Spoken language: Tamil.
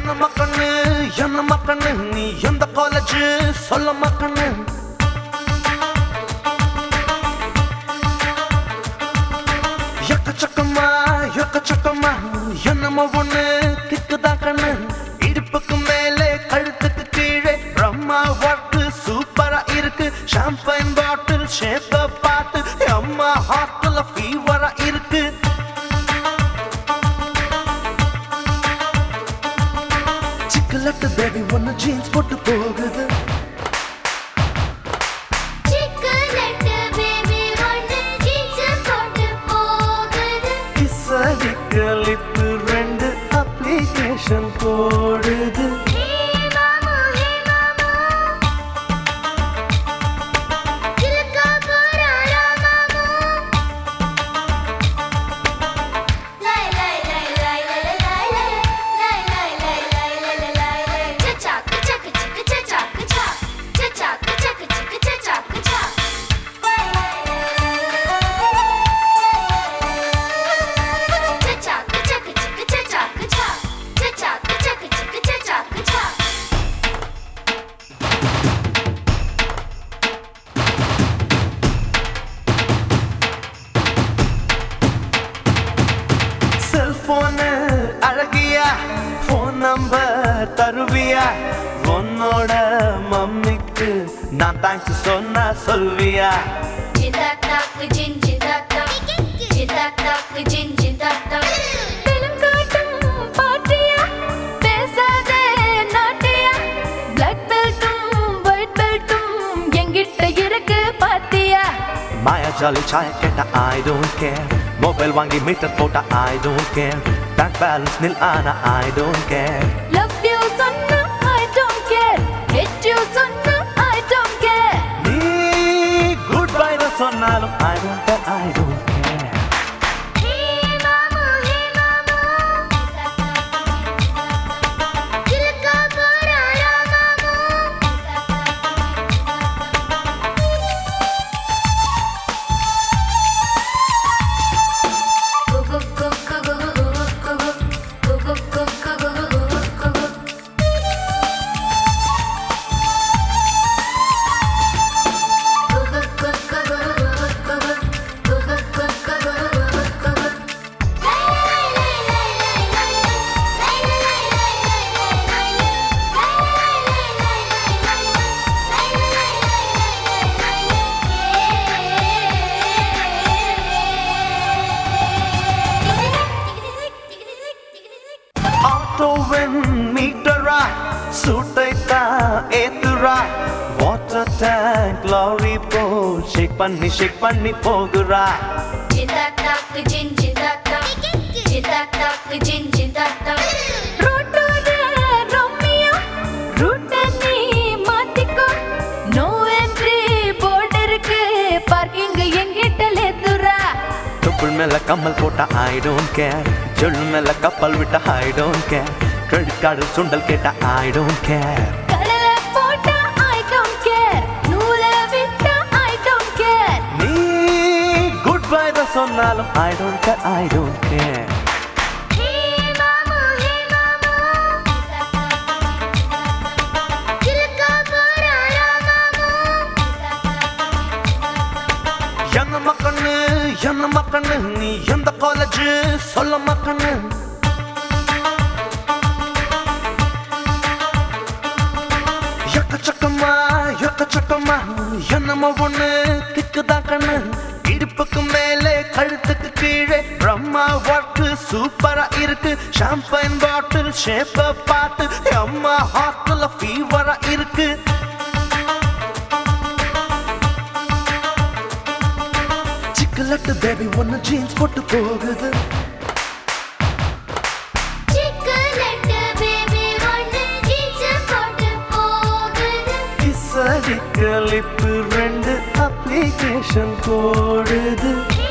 என்ன மக்கண்ணு என்ன மக்கண்ணு நீ எந்த காலேஜ் சொல்ல மக்கண்ணு எக்கச்சக்கமா எக்கச்சக்கமா என்னமோ ஒண்ணு கிக்குதான் கண்ணு இடுப்புக்கு மேலே கழுத்துக்கு கீழே பிரம்மா ஒர்க்கு சூப்பரா இருக்கு ஷாம்பைன் பாட்டில் ஷேப்ப பார்த்து அம்மா ஹாஸ்டல்ல ஃபீவரா இருக்கு சிக்கலட்டு பேபி ஒன்னு ஜீன்ஸ் போட்டு போகுது சிக்கலட்டு பேபி ஒன்று ஜீன்ஸ் போட்டு போகுது கிசலிக்க லிப்பு ரெண்டு அப்ளிகேஷன் போடுது ஹே மாமு ஹே மாமு கிழக்கா போறாரா மாமு லை லை லை லை லை லை லை லை லை லை லை லை லை லை சச்சா கச்சா கச்சிக்கு சச்சா கச்சா சச்சா கச்சா கச்சிக்கு சச்சா கச்சா சச்சா கச்சா கச்சிக்கு சச்சா கச்சா சச்சா கச்சா கச்சிக்கு சச்சா கச்சா செல்போனு அழகியா போன் நம்பர் தருவியா உன்னோட மம்மிக்கு நான் தேங்க்ஸ் சொன்னா சொல்வியா Cintak tak jin cintak tak cintak tak jin cintak tak பெரும் காட்டும் பாட்டியா பேசாதே நாட்டியா பிளாக் பெல்ட்டும் ஒயிட் பெல்ட்டும் எங்கிட்ட இருக்கு பாத்தியா மாயா ஜாலி சாய கேட்ட ஐ டோன்ட் கேர் மொபைல் வாங்கி மீட்டர் போட்ட I don't care bank balance nil ஆனா I don't care love you சொன்னா I don't care hate you சொன்னா ஐ டோன்ட் கேர் நீ குட் பை சொன்னாலும் I don't care I don't care Hey mamu hey mamu Kilka porara mamu Gugu gugu gugu gugu gugu gugu gugu gugu ஆட்டோவின் மீட்டரா சூட்டைத்தா ஏத்துரா வாட்டர் டேங்க் லாரி போ ஷேக் பண்ணி ஷேக் பண்ணி போகுறா Jin jin tak jin tak jin jin tak ரோட்டோர ரோமியோ ரூட்ட நீ மாத்திக்கோ நோ என்ட்ரி போர்டு இருக்கு பார்க்கிங் எங்கிட்ட லேத்துரா தொப்புள் மேல கம்மல் போட்ட ஐ டோன்ட் கேர் ஜொல் மேல கப்பல் விட்ட I don't care credit card சுண்டல் கேட்ட ஐ டோன்ட் கேர் கடல போட்டா ஐ டோன்ட் கேர் நூல விட்டா ஐ டோன்ட் கேர் நீ குட் பை தான் சொன்னாலும் I don't care I don't care Hey mamu hey mamu Kilka porara mamu என்ன மக்கண்ணு என்ன மக்கண்ணு நீ எந்த காலேஜ் சொல்ல மக்கண்ணு எக்கச்சக்கமா எக்கச்சக்கமா என்னமோ ஒண்ணு கிக்குதான் கண்ணு இடுப்புக்கு மேலே கழுத்துக்கு கீழே பிரம்மா ஒர்க்கு சூப்பரா இருக்கு ஷாம்பைன் பாட்டில் ஷேப்ப பார்த்து அம்மா ஹாஸ்டல்ல ஃபீவரா இருக்கு சிக்கலட்டு பேபி ஒன்னு ஜீன்ஸ் போட்டு போகுது சிக்கலட்டு பேபி ஒன்று ஜீன்ஸ் போட்டு போகுது கிசரிக்க லிப்பு ரெண்டு அப்ளிகேஷன் போடுது ஹே